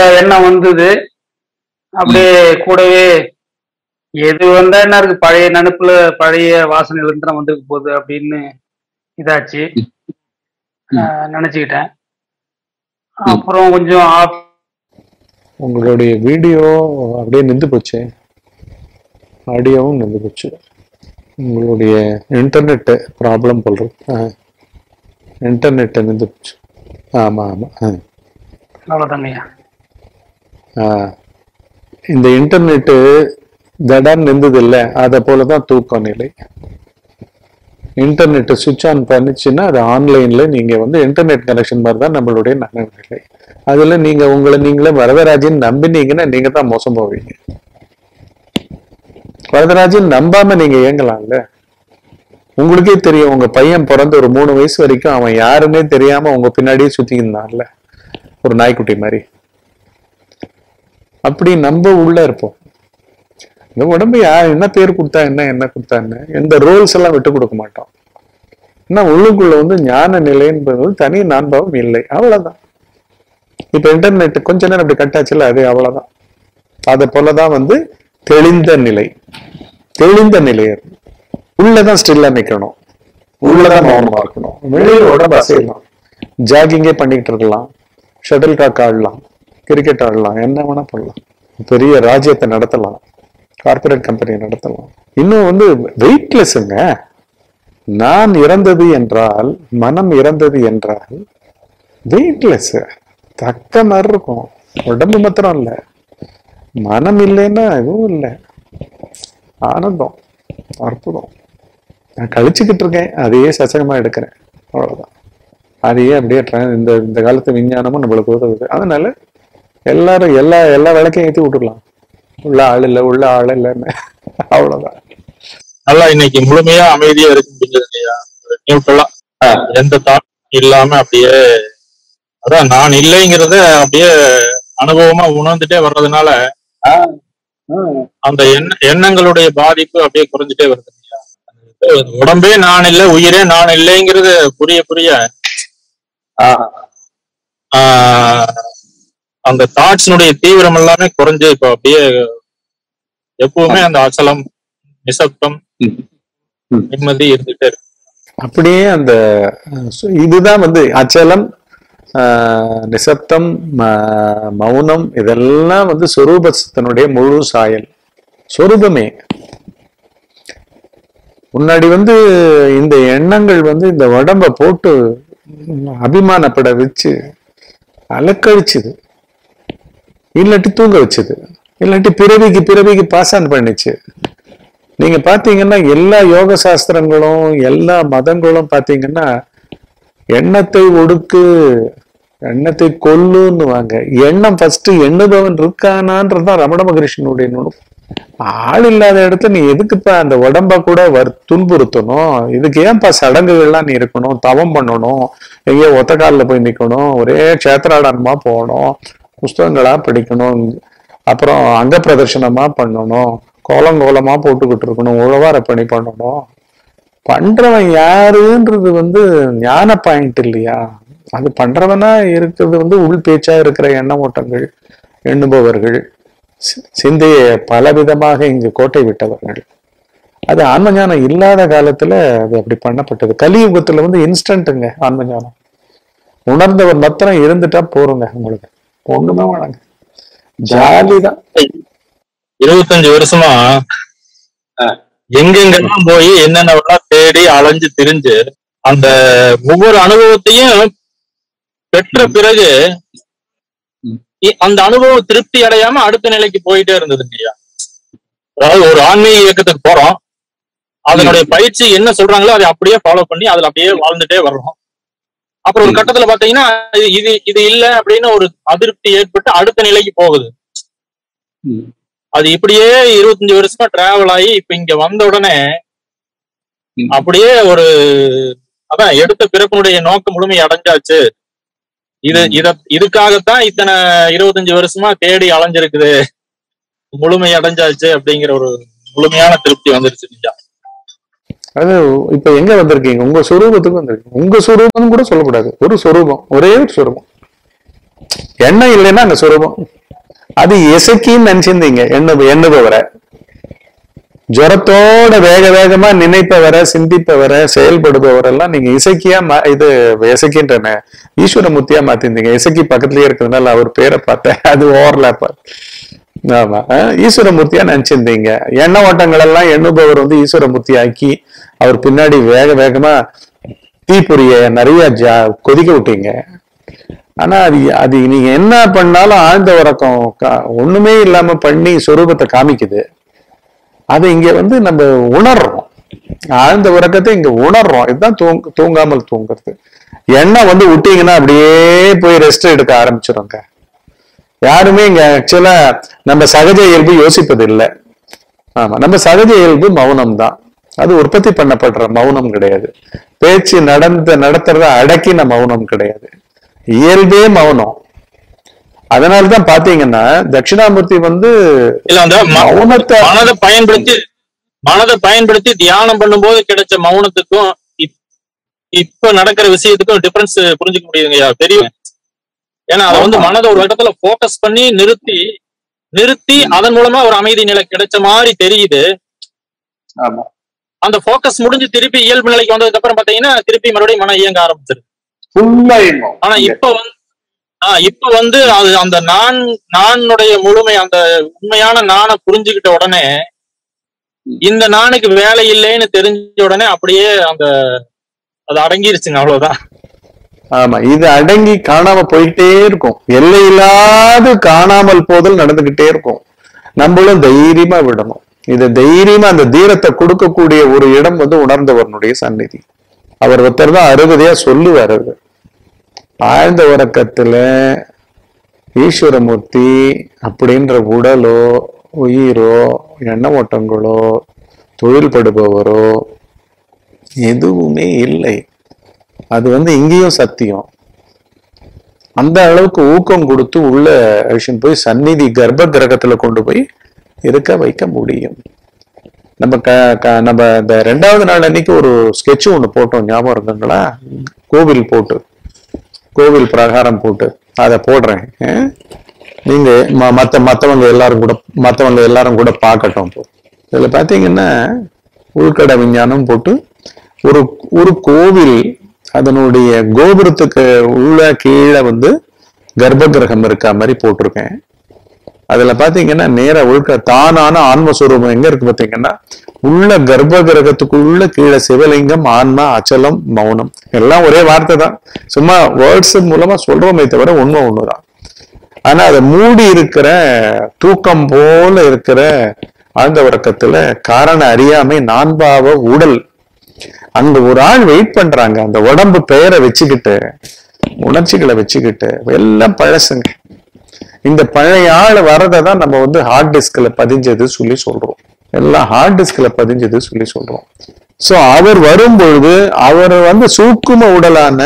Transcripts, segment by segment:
எண்ணம் வந்தது அப்படியே கூடவே எது வந்தா என்ன இருக்கு பழைய நினப்புல பழைய வாசனையில இருந்து தான் வந்திருக்க போகுது அப்படின்னு இதாச்சு ஆஹ் நினைச்சுக்கிட்டேன் அப்புறம் கொஞ்சம் ஆப் உங்களுடைய வீடியோ அப்படியே நின்று போச்சு ஆடியோவும் நின்று போச்சு உங்களுடைய இன்டர்நெட்டு ப்ராப்ளம் போடுறது இன்டர்நெட்டு நின்று போச்சு ஆமாம் ஆமாம் ஆ அவ்வளவுதாங்கய்யா ஆ. இந்த இன்டர்நெட்டு தடான் நின்றது இல்ல அதை போல தான் தூக்க நிலை இன்டர்நெட்டை சுவிட்ச் ஆன் பண்ணிச்சுன்னா அது ஆன்லைன்ல நீங்க வந்து இன்டர்நெட் கனெக்ஷன் மாதிரி தான் நம்மளுடைய நனநிலை அதுல நீங்க உங்களை நீங்களே வரதராஜன் நம்பினீங்கன்னா நீங்க தான் மோசம் போவீங்க வரதராஜன் நம்பாம நீங்க இயங்கலாம்ல உங்களுக்கே தெரியும் உங்க பையன் பிறந்து ஒரு மூணு வயசு வரைக்கும் அவன் யாருன்னே தெரியாம உங்க பின்னாடியே சுத்திக்கிருந்தான்ல ஒரு நாய்க்குட்டி மாதிரி அப்படி நம்ம உள்ள இருப்போம் இந்த உடம்பு யார் என்ன பேர் கொடுத்தா என்ன என்ன கொடுத்தா என்ன எந்த ரோல்ஸ் எல்லாம் விட்டு கொடுக்க மாட்டோம் ஆனா உள்ளுக்குள்ள வந்து ஞான நிலை என்பது தனி நான்பாவம் இல்லை அவ்வளவுதான் இப்ப இன்டர்நெட் கொஞ்ச நேரம் அப்படி கட்டாச்சுல அது அவ்வளவுதான் அதை போலதான் வந்து தெளிந்த நிலை தெளிந்த நிலை அது. உள்ளதான் ஸ்டில்லா நிக்கணும் உள்ளதான் மௌனமா இருக்கணும் வெளியில உடம்பு அசையலாம் ஜாகிங்கே பண்ணிக்கிட்டு இருக்கலாம் ஷட்டில் காக் ஆடலாம் கிரிக்கெட் ஆடலாம் என்ன வேணா பண்ணலாம் பெரிய ராஜ்யத்தை நடத்தலாம் கார்ப்பரேட் கம்பெனி நடத்தலாம் இன்னும் வந்து வெயிட்லெஸ்ஸுங்க நான் இறந்தது என்றால் மனம் இறந்தது என்றால் வெயிட்லெஸ் தக்க மாதிரி இருக்கும் உடம்பு மாத்திரம் இல்லை மனம் இல்லைன்னா எதுவும் இல்லை ஆனந்தம் அற்புதம் நான் கழிச்சுக்கிட்டு இருக்கேன் அதையே சசகமா எடுக்கிறேன் அவ்வளவுதான் அதையே அப்படியே tran- இந்த இந்த காலத்து விஞ்ஞானமும் நம்மளுக்கு உதவுது அதனால எல்லாரும் எல்லா எல்லா விளக்கையும் ஏற்றி விட்டுடலாம் உள்ள ஆள் இல்லை உள்ள ஆள் இல்லைன்னு அவ்வளவுதான் நல்லா இன்னைக்கு முழுமையா அமைதியா இருக்க முடிஞ்சது இல்லையா நியூட்ரலா எந்த தாட் இல்லாம அப்படியே அதான் நான் இல்லைங்கிறத அப்படியே அனுபவமா உணர்ந்துட்டே வர்றதுனால அந்த எண்ண எண்ணங்களுடைய பாதிப்பு அப்படியே குறைஞ்சிட்டே வருது இல்லையா உடம்பே நான் இல்லை உயிரே நான் இல்லைங்கிறது புரிய புரிய ஆஹ், அந்த தாட்ஸ்னுடைய தீவிரம் எல்லாமே குறைஞ்சு இப்போ அப்படியே எப்பவுமே அந்த அச்சலம் நிசப்தம் ம். நிம்மதி இருந்துட்டே இருக்கு அப்படியே அந்த அஹ், சு- இதுதான் வந்து அச்சலம் ஆஹ், நிசப்தம் ம- மௌனம் இதெல்லாம் வந்து சொரூபத்தினுடைய முழு சாயல் சொரூபமே முன்னாடி வந்து இந்த எண்ணங்கள் வந்து இந்த உடம்ப போட்டு அபிமானப்பட வச்சு அலக்கழிச்சுது இல்லாட்டி தூங்க வச்சுது இல்லாட்டி பிறவிக்கு பிறவிக்கு பாஸ் ஆன் பண்ணிச்சு நீங்க பாத்தீங்கன்னா எல்லா யோக சாஸ்திரங்களும் எல்லா மதங்களும் பாத்தீங்கன்னா எண்ணத்தை ஒடுக்கு எண்ணத்தை கொல்லுன்னு வாங்க எண்ணம் ஃபர்ஸ்ட் எண்ணுபவன் இருக்கானான்றதுதான் ரமண மகரிஷனுடைய நுணு ஆள் இல்லாத இடத்துல நீ எதுக்குப்பா அந்த உடம்ப கூட வர் துன்புறுத்தணும் இதுக்கு ஏன்பா சடங்குகள்லாம் நீ இருக்கணும் தவம் பண்ணணும் எங்கேயோ ஒத்த காலில் போய் நிக்கணும் ஒரே கஷேத்திராடனமா போகணும் புஸ்தகங்களா படிக்கணும் அப்புறம் அங்க பிரதர்ஷனமா பண்ணணும் கோலம் கோலமா போட்டுக்கிட்டு இருக்கணும் உழவார பணி பண்ணணும் பண்றவன் யாருன்றது வந்து ஞான பாயிண்ட் இல்லையா அது பண்றவனா இருக்கிறது வந்து உள் பேச்சா இருக்கிற எண்ண ஓட்டங்கள் எண்ணுபவர்கள் சி- சிந்தையை பலவிதமாக இங்கு கோட்டை விட்டவர்கள் அது ஆன்ம ஞானம் இல்லாத காலத்துல அது அப்படி பண்ணப்பட்டது கலியுகத்துல வந்து இன்ஸ்டன்ட்டுங்க ஆன்ம ஞானம் உணர்ந்தவர் மாத்திரம் இருந்துட்டா போறோங்க உங்களுக்கு ஒண்ணுமே வேணாங்க ஜாலிதான் இருபத்தஞ்சு வருஷமா எங்கெங்கெல்லாம் போய் என்னென்னவெல்லாம் தேடி அலைஞ்சு திரிஞ்சு அந்த ஒவ்வொரு அனுபவத்தையும் பெற்ற பிறகு இ- அந்த அனுபவம் திருப்தி அடையாம அடுத்த நிலைக்கு போயிட்டே இருந்தது இல்லையா அதாவது ஒரு ஆன்மீக இயக்கத்துக்கு போறோம் அதனுடைய பயிற்சி என்ன சொல்றாங்களோ அதை அப்படியே ஃபாலோ பண்ணி அதுல அப்படியே வாழ்ந்துட்டே வர்றோம் அப்புறம் ஒரு கட்டத்துல பாத்தீங்கன்னா இது இது இது இல்ல அப்படின்னு ஒரு அதிருப்தி ஏற்பட்டு அடுத்த நிலைக்கு போகுது அது இப்படியே இருபத்தஞ்சு வருஷமா டிராவல் ஆகி இப்ப இங்க வந்த உடனே ம். அப்படியே ஒரு அதான் எடுத்த பிறப்பினுடைய நோக்கம் முழுமை அடைஞ்சாச்சு இது ம். இத இதுக்காகத்தான் இத்தனை இருபத்தஞ்சு வருஷமா தேடி அலைஞ்சிருக்குது முழுமை அடைஞ்சாச்சு அப்படிங்கிற ஒரு முழுமையான திருப்தி வந்துருச்சு இல்லையா அது இப்ப எங்க வந்திருக்கீங்க உங்க சொரூபத்துக்கு வந்திருக்கீங்க உங்க சொரூபம் கூட சொல்லக்கூடாது ஒரு சொரூபம் ஒரே ஒரு சொரூபம் எண்ணம் இல்லைன்னா அங்க சுரூபம் அது இசைக்கின்னு நினைச்சிருந்தீங்க எண்ணு எண்ணுபவரை ஜுரத்தோட வேக வேகமா நினைப்பவரை சிந்திப்பவரை செயல்படுபவரெல்லாம் நீங்க இசைக்கியா மா- இது இசைக்கின்றன ஈஸ்வரமூர்த்தியா மாத்திருந்தீங்க இசைக்கு பக்கத்துலயே இருக்கிறதுனால அவர் பேரை பார்த்தேன் அது ஓவர்லாப் ஆமா அஹ் ஈஸ்வரமூர்த்தியா நினைச்சிருந்தீங்க எண்ண ஓட்டங்கள் எல்லாம் எண்ணுபவர் வந்து ஈஸ்வரமூர்த்தி ஆக்கி அவர் பின்னாடி வேக வேகமா தீப்பொறிய நிறைய ஜா கொதிக்க விட்டீங்க ஆனா அது அது நீங்க என்ன பண்ணாலும் ஆழ்ந்த உறக்கம் கா- ஒண்ணுமே இல்லாம பண்ணி சொரூபத்தை காமிக்குது அதை இங்க வந்து நம்ம உணர்றோம் ஆழ்ந்த உறக்கத்தை இங்க உணர்றோம் இதுதான் தூங்க தூங்காமல் தூங்குறது எண்ணெய் வந்து விட்டீங்கன்னா அப்படியே போய் ரெஸ்ட் எடுக்க ஆரம்பிச்சிருங்க யாருமே இங்க ஆக்சுவலா நம்ம சகஜ இயல்பு யோசிப்பது இல்லை ஆமா நம்ம சகஜ இயல்பு மௌனம் தான் அது உற்பத்தி பண்ணப்படுற மௌனம் கிடையாது பேச்சு நடந்த நடத்துறத அடக்கின மௌனம் கிடையாது இயல்பே மௌனம் அதனாலதான் பாத்தீங்கன்னா தட்சிணாமூர்த்தி வந்து இல்ல அந்த ம- மௌனத்தை மனதை பயன்படுத்தி மனதை பயன்படுத்தி தியானம் பண்ணும்போது கிடைச்ச மௌனத்துக்கும் இப்- இப்ப நடக்கிற விஷயத்துக்கும் டிஃபரன்ஸ் புரிஞ்சுக்க முடியுதுங்கய்யா தெரியும் ஏன்னா அதை வந்து மனதை ஒரு இடத்துல ஃபோக்கஸ் பண்ணி நிறுத்தி நிறுத்தி அதன் மூலமா ஒரு அமைதி நிலை கிடைச்ச மாதிரி தெரியுது ஆமா அந்த ஃபோக்கஸ் முடிஞ்சு திருப்பி இயல்பு நிலைக்கு வந்ததுக்கு அப்புறம் பாத்தீங்கன்னா திருப்பி மறுபடியும் மனம் இயங்க ஆரம்பிச்சிருது ஃபுல்லா இன்னும் ஆனா இப்ப வந்து ஆஹ் இப்ப வந்து அது அந்த நான் நானுடைய முழுமை அந்த உண்மையான நானை புரிஞ்சுக்கிட்ட உடனே இந்த நானுக்கு வேலை இல்லைன்னு தெரிஞ்ச உடனே அப்படியே அந்த அது அடங்கிருச்சுங்க அவ்வளவுதான் ஆமா இது அடங்கி காணாம போயிட்டே இருக்கும் எல்லையில்லாது காணாமல் போதல் நடந்துகிட்டே இருக்கும் நம்மளும் தைரியமா விடணும் இது தைரியமா அந்த தீரத்தை கொடுக்கக்கூடிய ஒரு இடம் வந்து உணர்ந்தவனுடைய சந்நிதி அவர் ஒருத்தர் தான் அறுபதையா சொல்லுவார் அது ஆழ்ந்த உறக்கத்துல ஈஸ்வரமூர்த்தி அப்படின்ற உடலோ உயிரோ எண்ண ஓட்டங்களோ தொழில்படுபவரோ எதுவுமே இல்லை அது வந்து இங்கேயும் சத்தியம் அந்த அளவுக்கு ஊக்கம் கொடுத்து உள்ள அழிச்சுன்னு போய் சந்நிதி கர்ப்ப கிரகத்துல கொண்டு போய் இருக்க வைக்க முடியும் நம்ம க க- நம்ம இந்த ரெண்டாவது நாள் அன்னைக்கு ஒரு ஸ்கெட்ச் ஒண்ணு போட்டோம் ஞாபகம் இருக்குங்களா கோவில் போட்டு கோவில் பிரகாரம் போட்டு அதை போடுறேன் அஹ்? நீங்க ம- மத்த மத்தவங்க எல்லாரும் கூட மத்தவங்க எல்லாரும் கூட பார்க்கட்டும் இப்போ இதுல பாத்தீங்கன்னா உள்கட விஞ்ஞானம் போட்டு ஒரு ஒரு கோவில் அதனுடைய கோபுரத்துக்கு உள்ள கீழே வந்து கர்ப்ப கிரகம் இருக்க மாதிரி போட்டிருக்கேன் அதுல பாத்தீங்கன்னா நேரா உள்க தானான ஆன்மஸ்வரூபம் எங்க இருக்கு பாத்தீங்கன்னா உள்ள கர்ப்ப கிரகத்துக்குள்ள கீழே சிவலிங்கம் ஆன்மா அச்சலம் மௌனம் எல்லாம் ஒரே வார்த்தை தான் சும்மா வேர்ட்ஸ் மூலமா சொல்றோமே தவிர உண்மை ஒண்ணுதான் ஆனா அதை மூடி இருக்கிற தூக்கம் போல இருக்கிற ஆழ்ந்த உறக்கத்துல காரண அறியாமை நான்பாவ உடல் அங்க ஒரு ஆள் வெயிட் பண்றாங்க அந்த உடம்பு பெயரை வச்சுக்கிட்டு உணர்ச்சிகளை வச்சுக்கிட்டு எல்லாம் பழசுங்க இந்த பழைய ஆள் வரதை தான் நம்ம வந்து ஹார்ட் டிஸ்க்ல பதிஞ்சது சொல்லி சொல்றோம் எல்லாம் ஹார்ட் டிஸ்க்ல பதிஞ்சது சொல்லி சொல்றோம் சோ அவர் வரும்பொழுது அவர் வந்து சூக்கும உடலான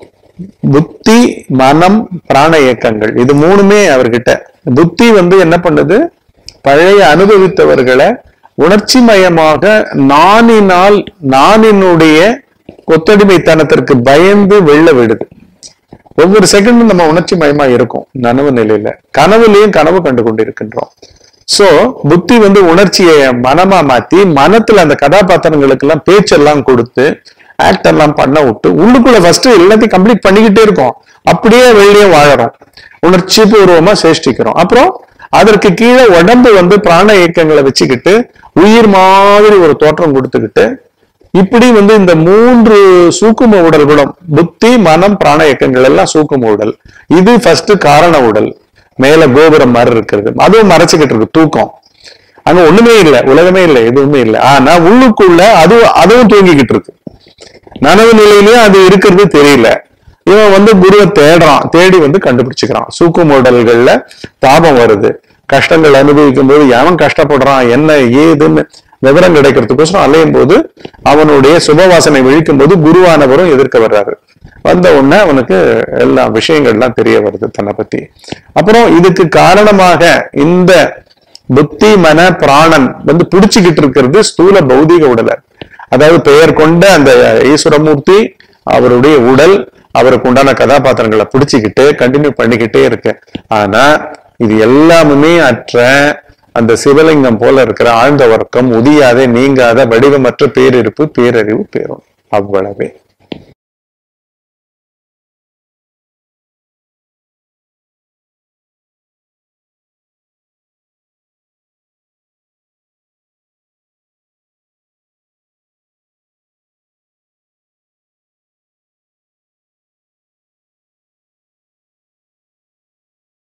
புத்தி மனம் பிராண இயக்கங்கள் இது மூணுமே அவர்கிட்ட புத்தி வந்து என்ன பண்ணுது பழைய அனுபவித்தவர்களை உணர்ச்சி மயமாக நானினால் நானினுடைய கொத்தடிமைத்தனத்திற்கு பயந்து வெள்ள விடுது ஒவ்வொரு செகண்டும் நம்ம உணர்ச்சி மயமா இருக்கும் நனவு நிலையில கனவுலயும் கனவு கண்டு கொண்டிருக்கின்றோம் சோ புத்தி வந்து உணர்ச்சியை மனமா மாத்தி மனத்துல அந்த கதாபாத்திரங்களுக்கு எல்லாம் பேச்செல்லாம் கொடுத்து ஆக்ட் எல்லாம் பண்ண விட்டு உள்ளுக்குள்ள ஃபர்ஸ்ட் எல்லாத்தையும் கம்ப்ளீட் பண்ணிக்கிட்டே இருக்கோம் அப்படியே வெளியே வாழறோம் உணர்ச்சி பூர்வமா சேஷ்டிக்கிறோம் அப்புறம் அதற்கு கீழே உடம்பு வந்து பிராண இயக்கங்களை வச்சுக்கிட்டு உயிர் மாதிரி ஒரு தோற்றம் கொடுத்துக்கிட்டு இப்படி வந்து இந்த மூன்று சூக்கும உடல் குணம் புத்தி மனம் பிராண இயக்கங்கள் எல்லாம் சூக்கும உடல் இது ஃபர்ஸ்ட் காரண உடல் மேல கோபுரம் மாதிரி இருக்கிறது அதுவும் மறைச்சுக்கிட்டு இருக்கு தூக்கம் அங்க ஒண்ணுமே இல்லை உலகமே இல்லை எதுவுமே இல்லை ஆனா உள்ளுக்குள்ள அது அதுவும் தூங்கிக்கிட்டு இருக்கு நனவு நிலையிலயும் அது இருக்கிறது தெரியல இவன் வந்து குருவை தேடுறான் தேடி வந்து கண்டுபிடிச்சுக்கிறான் சூக்கும உடல்கள்ல தாபம் வருது கஷ்டங்கள் அனுபவிக்கும் போது எவன் கஷ்டப்படுறான் என்ன ஏதுன்னு விவரம் கிடைக்கிறதுக்கோசரம் அலையும் போது அவனுடைய சுபவாசனை விழிக்கும் போது குருவானவரும் எதிர்க்க வர்றாரு வந்த உடனே அவனுக்கு எல்லா விஷயங்கள்லாம் தெரிய வருது தன்னை பத்தி அப்புறம் இதுக்கு காரணமாக இந்த புத்தி மன பிராணன் வந்து பிடிச்சுக்கிட்டு இருக்கிறது ஸ்தூல பௌதிக உடலை அதாவது பெயர் கொண்ட அந்த ஈஸ்வரமூர்த்தி அவருடைய உடல் அவருக்கு உண்டான கதாபாத்திரங்களை பிடிச்சிக்கிட்டு கண்டினியூ பண்ணிக்கிட்டே இருக்கேன் ஆனா இது எல்லாமுமே அற்ற அந்த சிவலிங்கம் போல இருக்கிற ஆழ்ந்த வர்க்கம் உதியாத நீங்காத வடிவமற்ற பேரிருப்பு பேரறிவு பேரும் அவ்வளவே